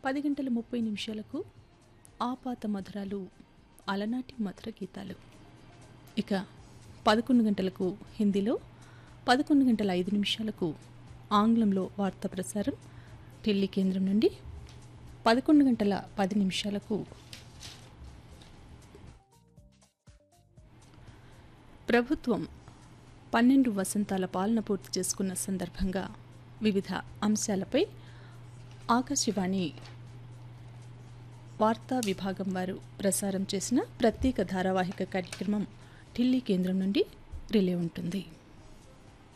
పది గంటల ముప్పై నిమిషాలకు ఆపాత మధురాలు అలనాటి మధుర గీతాలు ఇక పదకొండు గంటలకు హిందీలో పదకొండు గంటల ఐదు నిమిషాలకు ఆంగ్లంలో వార్తా ప్రసారం ఢిల్లీ కేంద్రం నుండి పదకొండు గంటల పది నిమిషాలకు ప్రభుత్వం పన్నెండు వసంతాల పాలన పూర్తి చేసుకున్న సందర్భంగా వివిధ అంశాలపై ఆకాశవాణి వార్తా విభాగం వారు ప్రసారం చేసిన ప్రత్యేక ధారావాహిక కార్యక్రమం ఢిల్లీ కేంద్రం నుండి రిలే ఉంటుంది